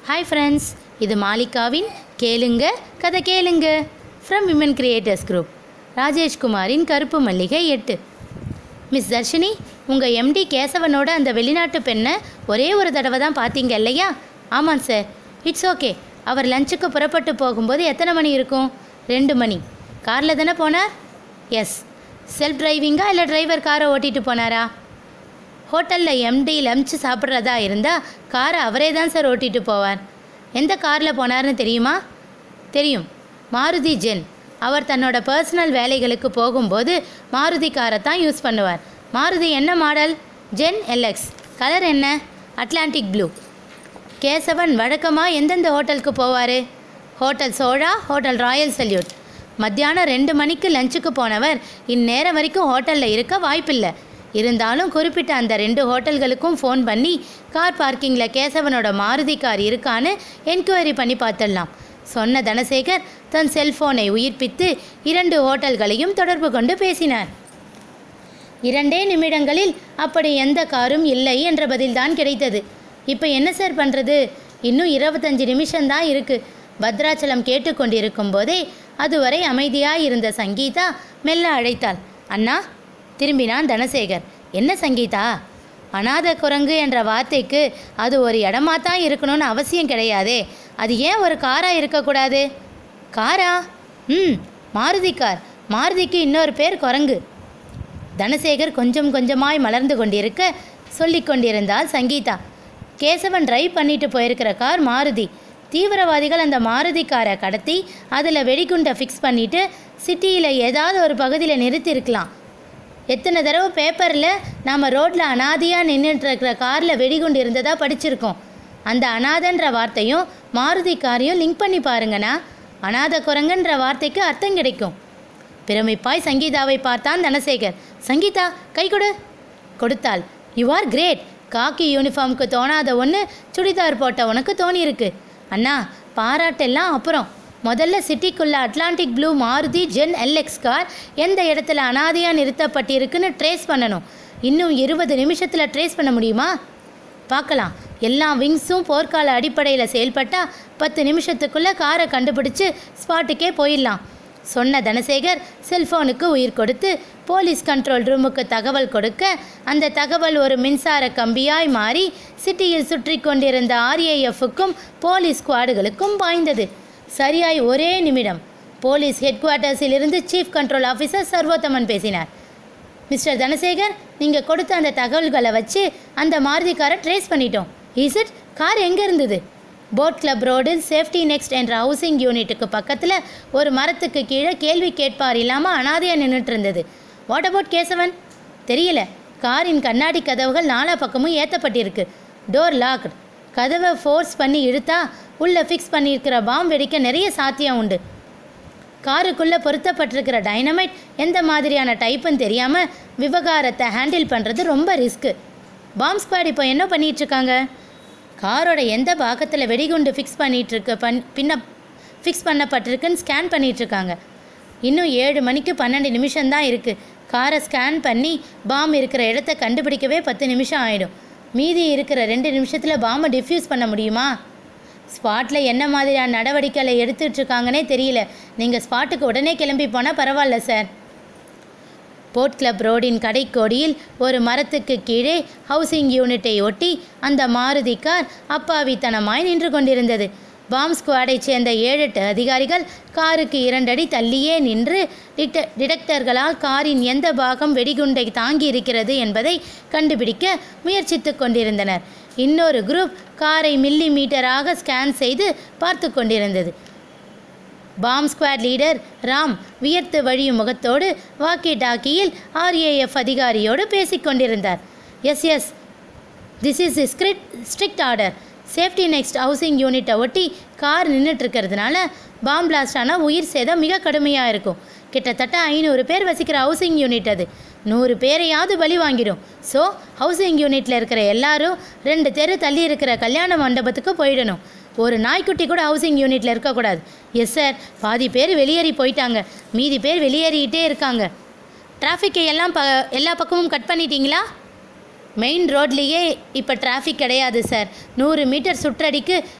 hi friends இது மாலிகாவின் கேளுங்க கதை கேளுங்க ஃப்ரம் விமன் கிரியேட்டர்ஸ் குரூப் ராஜேஷ்குமாரின் கருப்பு மல்லிகை எட்டு மிஸ் தர்ஷினி உங்கள் எம்டி கேசவனோட அந்த வெளிநாட்டு பெண்ணை ஒரே ஒரு தடவை தான் பார்த்தீங்க இல்லையா ஆமாம் சார் இட்ஸ் ஓகே அவர் லஞ்சுக்கு புறப்பட்டு போகும்போது எத்தனை மணி இருக்கும் ரெண்டு மணி காரில் தானே போனார் எஸ் செல்ஃப் டிரைவிங்கா இல்லை டிரைவர் காரை ஓட்டிட்டு போனாரா ஹோட்டலில் எம்டி லஞ்ச் சாப்பிட்றதா இருந்தால் காரை அவரே தான் சார் ஓட்டிட்டு போவார் எந்த காரில் போனார்னு தெரியுமா தெரியும் மாருதி ஜென் அவர் தன்னோட பர்சனல் வேலைகளுக்கு போகும்போது மாருதி காரை தான் யூஸ் பண்ணுவார் மாருதி என்ன மாடல் ஜென் எல்எக்ஸ் கலர் என்ன அட்லாண்டிக் ப்ளூ கேசவன் வழக்கமாக எந்தெந்த ஹோட்டலுக்கு போவார் hotel Chola hotel Royal Salute மத்தியானம் ரெண்டு மணிக்கு லஞ்சுக்கு போனவர் இந்நேரம் வரைக்கும் ஹோட்டலில் இருக்க வாய்ப்பில்லை இருந்தாலும் குறிப்பிட்ட அந்த ரெண்டு ஹோட்டல்களுக்கும் ஃபோன் பண்ணி கார் பார்க்கிங்கில் கேசவனோட மாருதி கார் இருக்கான்னு என்கொயரி பண்ணி பார்த்துடலாம் சொன்ன தனசேகர் தன் செல்போனை உயிர்ப்பித்து இரண்டு ஹோட்டல்களையும் தொடர்பு கொண்டு பேசினார் இரண்டே நிமிடங்களில் அப்படி எந்த காரும் இல்லை என்ற பதில்தான் கிடைத்தது இப்போ என்ன சார் பண்ணுறது இன்னும் இருபத்தஞ்சு நிமிஷம்தான் இருக்கு பத்ராச்சலம் கேட்டுக்கொண்டிருக்கும் போதே அதுவரை அமைதியாய் இருந்த சங்கீதா மெல்ல அழைத்தாள் அண்ணா திரும்பினான் தனசேகர் என்ன சங்கீதா அனாத குரங்கு என்ற வார்த்தைக்கு அது ஒரு இடமா தான் இருக்கணும்னு அவசியம் கிடையாதே அது ஏன் ஒரு காரா இருக்கக்கூடாது காரா ம் மாருதி கார் மாருதிக்கு இன்னொரு பேர் குரங்கு தனசேகர் கொஞ்சம் கொஞ்சமாய் மலர்ந்து கொண்டிருக்க சொல்லிக் கொண்டிருந்தாள் சங்கீதா கேசவன் டிரைவ் பண்ணிட்டு போயிருக்கிற கார் மாருதி தீவிரவாதிகள் அந்த மாருதி காரை கடத்தி அதில் வெடிகுண்டை ஃபிக்ஸ் பண்ணிட்டு சிட்டியில் ஏதாவது ஒரு பகுதியில் நிறுத்தியிருக்கலாம் எத்தனை தடவை பேப்பரில் நாம் ரோட்டில் அனாதையாக நின்றுட்டு இருக்கிற காரில் வெடிகுண்டு இருந்ததாக படிச்சிருக்கோம் அந்த அனாதன்ற வார்த்தையும் மாருதி காரையும் லிங்க் பண்ணி பாருங்கண்ணா அனாத குரங்குன்ற வார்த்தைக்கு அர்த்தம் கிடைக்கும் பிரமிப்பாய் சங்கீதாவை பார்த்தான் தனசேகர் சங்கீதா கை கொடு கொடுத்தாள் யூ ஆர் கிரேட் காக்கி யூனிஃபார்முக்கு தோணாத ஒன்று சுடிதார் போட்ட உனக்கு தோணியிருக்கு அண்ணா பாராட்டெல்லாம் அப்புறம் முதல்ல சிட்டிக்குள்ள Atlantic blue Maruti Zen LX car எந்த இடத்துல அனாதையாக நிறுத்தப்பட்டிருக்குன்னு ட்ரேஸ் பண்ணணும் இன்னும் இருபது நிமிஷத்தில் ட்ரேஸ் பண்ண முடியுமா பார்க்கலாம் எல்லா விங்ஸும் போர்க்கால அடிப்படையில் செயல்பட்டால் பத்து நிமிஷத்துக்குள்ளே காரை கண்டுபிடிச்சு ஸ்பாட்டுக்கே போயிடலாம் சொன்ன தனசேகர் செல்போனுக்கு உயிர் கொடுத்து போலீஸ் கண்ட்ரோல் ரூமுக்கு தகவல் கொடுக்க அந்த தகவல் ஒரு மின்சார கம்பியாய் மாறி சிட்டியில் சுற்றி கொண்டிருந்த ஆர்ஏஎஃப்க்கும் போலீஸ் ஸ்குவாடுகளுக்கும் பாய்ந்தது சரியாய் ஒரே நிமிடம் போலீஸ் ஹெட் குவார்ட்டர்ஸிலிருந்து சீஃப் கண்ட்ரோல் ஆஃபீஸர் சர்வோத்தமன் பேசினார் மிஸ்டர் தனசேகர் நீங்கள் கொடுத்த அந்த தகவல்களை வச்சு அந்த மாருதி காரை ட்ரேஸ் பண்ணிட்டோம் இஸ் இட் கார் எங்கே இருந்தது boat club road safety next என்ற ஹவுசிங் யூனிட்டுக்கு பக்கத்தில் ஒரு மரத்துக்கு கீழே கேள்வி கேட்பார் இல்லாமல் அனாதையாக நின்றுட்டு இருந்தது வாட் அபவுட் கேசவன் தெரியல காரின் கண்ணாடி கதவுகள் நாலா பக்கமும் ஏற்றப்பட்டிருக்கு டோர் லாக்டு கதவை ஃபோர்ஸ் பண்ணி இழுத்தா உள்ளே ஃபிக்ஸ் பண்ணியிருக்கிற பாம் வெடிக்க நிறைய சாத்தியம் உண்டு காருக்குள்ளே பொருத்தப்பட்டிருக்கிற டைனமைட் எந்த மாதிரியான டைப்புன்னு தெரியாமல் விவகாரத்தை ஹேண்டில் பண்ணுறது ரொம்ப ரிஸ்க்கு பாம் ஸ்குவாட் இப்போ என்ன பண்ணிட்டு இருக்காங்க காரோட எந்த பாகத்தில் வெடிகுண்டு ஃபிக்ஸ் பண்ணிகிட்ருக்கு பண் பின்ன ஃபிக்ஸ் பண்ணப்பட்டிருக்குன்னு ஸ்கேன் பண்ணிகிட்ருக்காங்க இன்னும் ஏழு மணிக்கு பன்னெண்டு நிமிஷம்தான் இருக்குது காரை ஸ்கேன் பண்ணி பாம் இருக்கிற இடத்த கண்டுபிடிக்கவே பத்து நிமிஷம் ஆகிடும் மீதி இருக்கிற ரெண்டு நிமிஷத்தில் பாம்பை டிஃப்யூஸ் பண்ண முடியுமா ஸ்பாட்டில் என்ன மாதிரியான நடவடிக்கைகளை எடுத்துட்டு இருக்காங்கன்னே தெரியல நீங்கள் ஸ்பாட்டுக்கு உடனே கிளம்பி போனால் பரவாயில்ல சார் போர்ட் கிளப் ரோடின் கடைக்கோடியில் ஒரு மரத்துக்கு கீழே ஹவுசிங் யூனிட்டை ஒட்டி அந்த மாருதி கார் அப்பாவித்தனமாய் நின்று கொண்டிருந்தது பாம் ஸ்குவாடைச் சேர்ந்த ஏழெட்டு அதிகாரிகள் காருக்கு இரண்டடி தள்ளியே நின்று டிட்ட டிடெக்டர்களால் காரின் எந்த பாகம் வெடிகுண்டை தாங்கி இருக்கிறது என்பதை கண்டுபிடிக்க முயற்சித்து கொண்டிருந்தனர் இன்னொரு குரூப் காரை மில்லி மீட்டராக ஸ்கேன் செய்து பார்த்து கொண்டிருந்தது பாம் ஸ்குவாட் லீடர் ராம் வியர்த்து வழியும் முகத்தோடு வாக்கி டாக்கியில் ஆர்ஏஎஃப் அதிகாரியோடு பேசிக்கொண்டிருந்தார் yes yes this is strict strict order safety next housing யூனிட்டை ஒட்டி கார் நின்றுட்டு இருக்கிறதுனால பாம் பிளாஸ்ட் ஆனால் உயிர் சேதம் மிக கடுமையாக இருக்கும் கிட்டத்தட்ட ஐநூறு பேர் வசிக்கிற ஹவுசிங் யூனிட் அது நூறு பேரையாவது பலி வாங்கிடும் ஸோ ஹவுசிங் யூனிட்டில் இருக்கிற எல்லாரும் ரெண்டு தெரு தள்ளி இருக்கிற கல்யாண மண்டபத்துக்கு போயிடணும் ஒரு நாய்க்குட்டி கூட ஹவுசிங் யூனிட்டில் இருக்கக்கூடாது எஸ் சார் பாதி பேர் வெளியேறி போயிட்டாங்க மீதி பேர் வெளியேறிக்கிட்டே இருக்காங்க டிராஃபிக்கை எல்லாம் ப எல்லா பக்கமும் கட் பண்ணிட்டீங்களா மெயின் ரோட்லேயே இப்போ டிராஃபிக் கிடையாது சார் நூறு மீட்டர் சுற்றடிக்கு